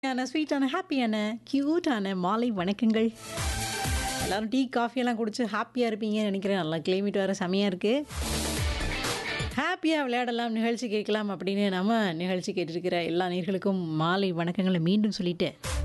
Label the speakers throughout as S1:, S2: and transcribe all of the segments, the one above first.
S1: யான ஸ்வீட்டான ஹாப்பியான க்யூட்டான மாலை வணக்கங்கள் எல்லாரும் டீ காஃபியெல்லாம் குடிச்சு ஹாப்பியாக இருப்பீங்கன்னு நினைக்கிறேன் நல்லா கிளைமேட் வேறு செமையாக இருக்குது ஹாப்பியாக விளையாடலாம் நிகழ்ச்சி கேட்கலாம் அப்படின்னு நம்ம நிகழ்ச்சி கேட்டிருக்கிற எல்லா நேர்களுக்கும் மாலை வணக்கங்களை மீண்டும் சொல்லிட்டு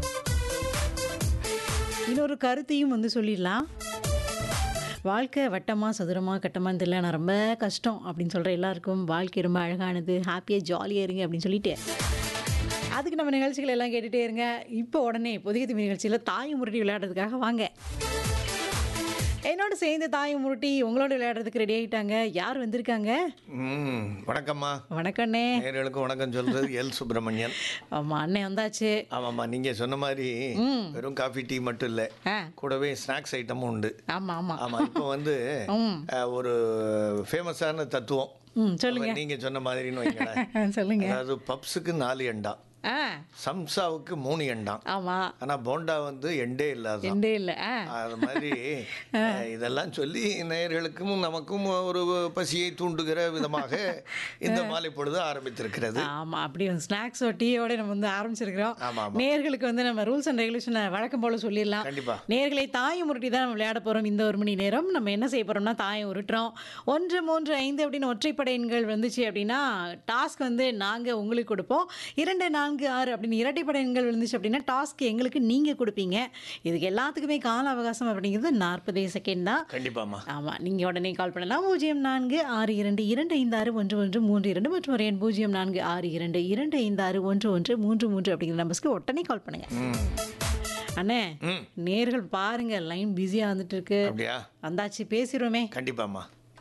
S1: இன்னொரு கருத்தையும் வந்து சொல்லிடலாம் வாழ்க்கை வட்டமாக சதுரமாக கட்டமாக தெரியல நான் ரொம்ப கஷ்டம் அப்படின்னு சொல்கிற எல்லாருக்கும் வாழ்க்கை ரொம்ப அழகானது ஹாப்பியாக ஜாலியாக இருங்க அப்படின்னு சொல்லிட்டு அதுக்கு நம்ம நிகழ்ச்சிகள் எல்லாம் கேட்டுகிட்டே இருங்க இப்போ உடனே புதிய திமி நிகழ்ச்சியில் தாய் முருட்டி விளையாடுறதுக்காக வாங்க என்னோட சேர்ந்து தாய் முருட்டி உங்களோட விளையாடுறதுக்கு ரெடி ஆகிட்டாங்க யார் வந்திருக்காங்க
S2: ம் வணக்கம்மா
S1: வணக்கண்ணே
S2: நேர்களுக்கும் வணக்கம் சொல்றது எல் சுப்பிரமணியன்
S1: ஆமாம் அண்ணன் வந்தாச்சு
S2: ஆமாம்மா நீங்க சொன்ன மாதிரி வெறும் காஃபி டீ மட்டும் இல்லை
S1: ஆ
S2: கூடவே ஸ்நாக்ஸ் ஐட்டமும் உண்டு
S1: ஆமாம் ஆமாம்
S2: ஆமா இப்போ வந்து
S1: ம்
S2: அஹ், ஒரு ஃபேமஸான தத்துவம்
S1: ம் சொல்லுங்க
S2: நீங்க சொன்ன மாதிரின்னு வைங்களேன்
S1: சொல்லுங்க
S2: அதாவது பப்ஸுக்கு நாலு எண்டா
S1: ஆ
S2: சம்சாவுக்கு மூணு எண்டாம்
S1: ஆமாம்
S2: ஆனா போண்டா வந்து எண்டே இல்லாத
S1: எண்டே இல்லை ஆ
S2: அது மாதிரி அஹ், இதெல்லாம் சொல்லி நேயர்களுக்கும் நமக்கும் ஒரு பசியை தூண்டுகிற விதமாக இந்த மாலை பொழுது ஆரம்பித்திருக்கிறது
S1: ஆமாம் அப்படி ஸ்நாக்ஸ் டீயோட நம்ம வந்து ஆரம்பிச்சிருக்கிறோம்
S2: ஆமா ஆமா
S1: நேர்களுக்கு வந்து நம்ம ரூல்ஸ் அண்ட் ரெகுலேஷனை வழக்கம் போல சொல்லிடலாம்
S2: கண்டிப்பா
S1: நேர்களை தாயம் உருட்டி தான் நம்ம விளையாட போகிறோம் இந்த ஒரு மணி நேரம் நம்ம என்ன செய்ய போகிறோம்னா தாயம் உருட்டுறோம் ஒன்று மூன்று ஐந்து அப்படின்னு ஒற்றைப்படை எண்கள் வந்துச்சு அப்படின்னா டாஸ்க் வந்து நாங்கள் உங்களுக்கு கொடுப்போம் இரண்டு நான்கு ஆறு அப்படின்னு இரட்டைப்படை எண்கள் வந்துச்சு அப்படின்னா டாஸ்க் எங்களுக்கு நீங்கள் கொடுப்பீங்க இதுக்கு எல்லாத்துக்குமே கால அவகாசம் அப்படிங்கிறது நாற்பதே செகண்ட் தான்
S2: கண்டிப்பாம்மா
S1: ஆமாம் நீங்கள் உடனே கால் பண்ணலாம் பூஜ்ஜியம் நான்கு ஆறு இரண்டு இரண்டு ஐந்து ஆறு ஒன்று ஒன்று மூன்று இரண்டு மற்றும் ஒரு எண் பூஜ்ஜியம் நான்கு ஆறு இரண்டு இரண்டு ஐந்து ஆறு ஒன்று ஒன்று மூன்று மூன்று அப்படிங்கிற நம்பர்ஸ்க்கு உடனே கால் பண்ணுங்கள்
S2: ம்
S1: அண்ணே
S2: ம்
S1: நேர்கள் பாருங்க லைன் பிஸியாக வந்துட்டு இருக்கு
S2: அப்படியா
S1: வந்தாச்சு பேசிடுவோமே
S2: கண்டிப்பாம்மா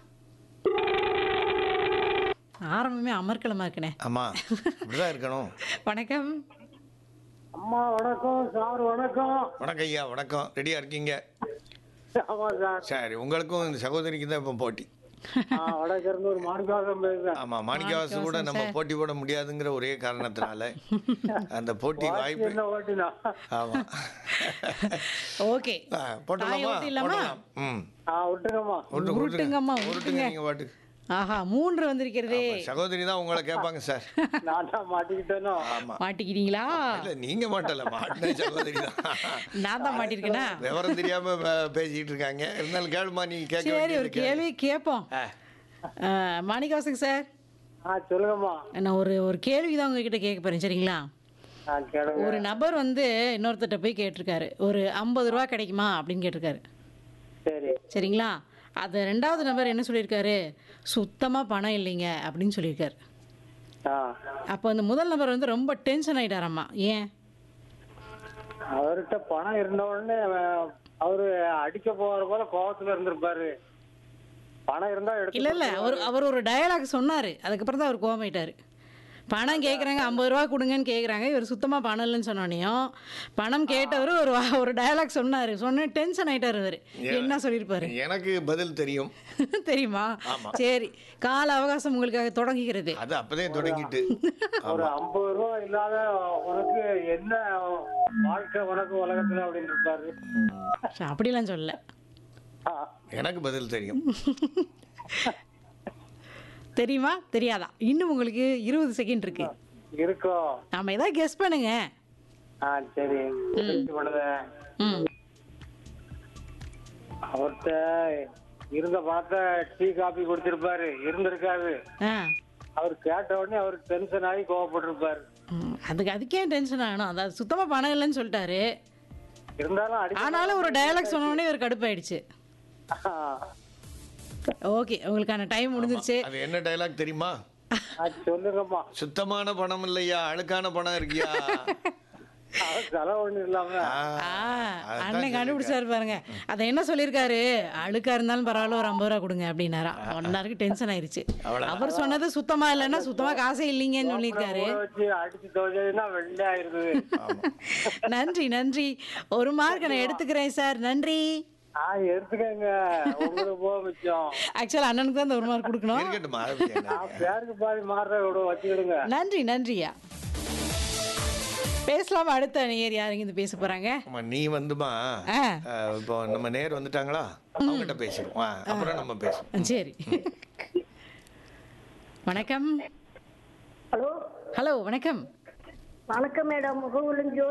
S1: ஆரம்பமே அமர்க்கலமா இருக்கனே
S2: ஆமா அப்படிதான் இருக்கணும்
S1: வணக்கம்
S3: அம்மா வணக்கம் சார் வணக்கம்
S2: வணக்கம் ஐயா வணக்கம் ரெடியா இருக்கீங்க
S3: ஆமா சார்
S2: சரி உங்களுக்கும் இந்த சகோதரிக்கு தான் இப்போ போட்டி
S3: நான் வடக்கு இருந்து ஒரு மாணிக்காசம் பேசுறேன்
S2: ஆமா மாணிக்கவாசு கூட நம்ம போட்டி போட முடியாதுங்கிற ஒரே காரணத்தினால அந்த போட்டி வாய்ப்பு
S3: என்ன ஓட்டினா
S2: ஆமா
S1: ஓகே
S2: ஆ, போட்டுடலாமா
S1: ஊத்திடலாமா?
S2: போட்டுடலாம் ம்
S3: ஆ விட்டுருங்கம்மா
S2: உருட்டு
S1: உருட்டுங்கம்மா,
S2: உருட்டுங்க உருட்டுங்க நீங்க பாட்டு
S1: ஆஹா மூன்று வந்திருக்கிறதே
S2: சகோதரி தான் உங்களை கேட்பாங்க சார்
S3: நான் தான் மாட்டிக்கிட்டேனோ
S2: ஆமா
S1: மாட்டிக்கிட்டீங்களா
S2: இல்ல நீங்க மாட்டல மாட்டின சகோதரி தான்
S1: நான் தான் மாட்டிருக்கேனா
S2: விவரம் தெரியாம பே- பேசிட்டு இருக்காங்க இருந்தாலும் கேளுமா நீங்க கேட்க
S1: சரி ஒரு
S2: வேண்டியது கேளு.
S1: கேள்வி கேட்போம்
S2: ஆ,
S1: மாணிகாசன் சார்
S3: ஆ சொல்லுங்கம்மா
S1: நான் ஒரு ஒரு கேள்வி தான் உங்ககிட்ட கேட்க போறேன் சரிங்களா
S3: ஆ கேளுங்க
S1: ஒரு நபர் வந்து இன்னொருத்தட்ட போய் கேட்டிருக்காரு ஒரு ஐம்பது ரூபா கிடைக்குமா அப்படின்னு கேட்டிருக்காரு
S3: சரி
S1: சரிங்களா அது ரெண்டாவது நபர் என்ன சொல்லியிருக்காரு சுத்தமாக பணம் இல்லைங்க அப்படின்னு சொல்லியிருக்காரு
S3: ஆ
S1: அப்போ அந்த முதல் நபர் வந்து ரொம்ப டென்ஷன் ஆயிட்டாராம்மா ஏன்
S3: அவர்கிட்ட பணம் இருந்த உடனே அவன் அவரு அடிக்க போற போல கோவத்துல இருந்திருப்பாரு பணம் இருந்தா எடுத்து
S1: இல்லை இல்லை அவர் அவர் ஒரு டயலாக் சொன்னார் அதுக்கப்புறம் தான் அவர் கோவமாயிட்டாரு பணம் கேட்குறாங்க ஐம்பது ரூபா கொடுங்கன்னு கேட்குறாங்க இவர் சுத்தமாக பணம் இல்லைன்னு சொன்னோனையும் பணம் கேட்டவர் ஒரு வா- ஒரு டயலாக் சொன்னார் சொன்ன டென்ஷன் ஆயிட்டார் அவர் என்ன சொல்லியிருப்பாரு
S2: எனக்கு பதில் தெரியும்
S1: தெரியுமா சரி கால அவகாசம் உங்களுக்காக தொடங்குகிறது
S2: அது அப்பதே தொடங்கிட்டு
S3: ஒரு ஐம்பது ரூபா இல்லாத உனக்கு என்ன வாழ்க்கை உனக்கு உலகத்துல அப்படின்னு இருப்பாரு
S1: சரி, அப்படிலாம் சொல்லல
S3: ஆ,
S2: எனக்கு பதில் தெரியும்
S1: தெரியுமா தெரியாதா இன்னும் உங்களுக்கு இருபது செகண்ட் இருக்கு
S3: இருக்கும்
S1: நாம ஏதாவது கெஸ் பண்ணுங்க
S3: ஆ சரி பண்ணுதேன்
S1: ம்
S3: அவர்கிட்ட இருந்த பணத்தை டீ காபி குடிச்சிருப்பாரு இருந்திருக்காரு
S1: ஆ
S3: அவர் கேட்ட உடனே அவர் டென்ஷன் ஆகி கோவப்பட்டிருப்பாரு
S1: ம், அதுக்கு அதுக்கே டென்ஷன் ஆகணும் அதாவது சுத்தமாக பணம் இல்லைன்னு சொல்லிட்டாரு
S3: இருந்தாலும் அடி
S1: ஆனாலும் ஒரு டயலாக் சொன்ன உடனே ஒரு கடுப்பாயிடுச்சு ஓகே உங்களுக்கான டைம் முடிஞ்சிருச்சு
S2: அது என்ன டைலாக் தெரியுமா
S3: அது சொல்லுங்கம்மா
S2: சுத்தமான பணம் இல்லையா அழுக்கான பணம் இருக்கியா
S3: அவர் செலவு ஒண்ணு இல்லாம
S2: ஆ,
S1: ஆ அண்ணன் கண்டுபிடிச்சாரு பாருங்க அதை என்ன சொல்லியிருக்காரு அழுக்கா இருந்தாலும் பரவாயில்ல ஒரு ஐம்பது ரூபா கொடுங்க அப்படின்னாரா ஒன்னாருக்கு டென்ஷன் ஆயிருச்சு அவர் சொன்னது சுத்தமா இல்லைன்னா சுத்தமா காசே இல்லைங்கன்னு சொல்லியிருக்காரு
S3: ஊற வச்சு அடிச்சு துவைச்சதுன்னா வெள்ளை ஆயிருது
S1: நன்றி நன்றி ஒரு மார்க் நான் எடுத்துக்கிறேன் சார் நன்றி
S3: ஆ எடுத்துக்கங்க உங்களுக்கு போக மிச்சம்
S1: ஆக்சுவலா அண்ணனுக்கு தான் இந்த ஒரு மார்க் கொடுக்கணும்
S2: இருக்கட்டுமா அதை பத்தி என்ன?
S3: நான் பேருக்கு பாதி மாறுற விட வச்சுக்கிடுங்க
S1: நன்றி நன்றியா பேசலாமா அடுத்த நேர் யாருங்க இது பேச போறாங்க
S2: ஆமா, நீ வந்துமா
S1: ஆ
S2: அஹ், இப்போ நம்ம நேர் வந்துட்டாங்களா அவங்ககிட்ட பேசிடுவோம் ஆ, அப்புறம் நம்ம பேசுவோம்
S1: சரி வணக்கம்
S4: ஹலோ
S1: ஹலோ வணக்கம்
S4: வணக்கம் மேடம் முகவுலஞ்சோ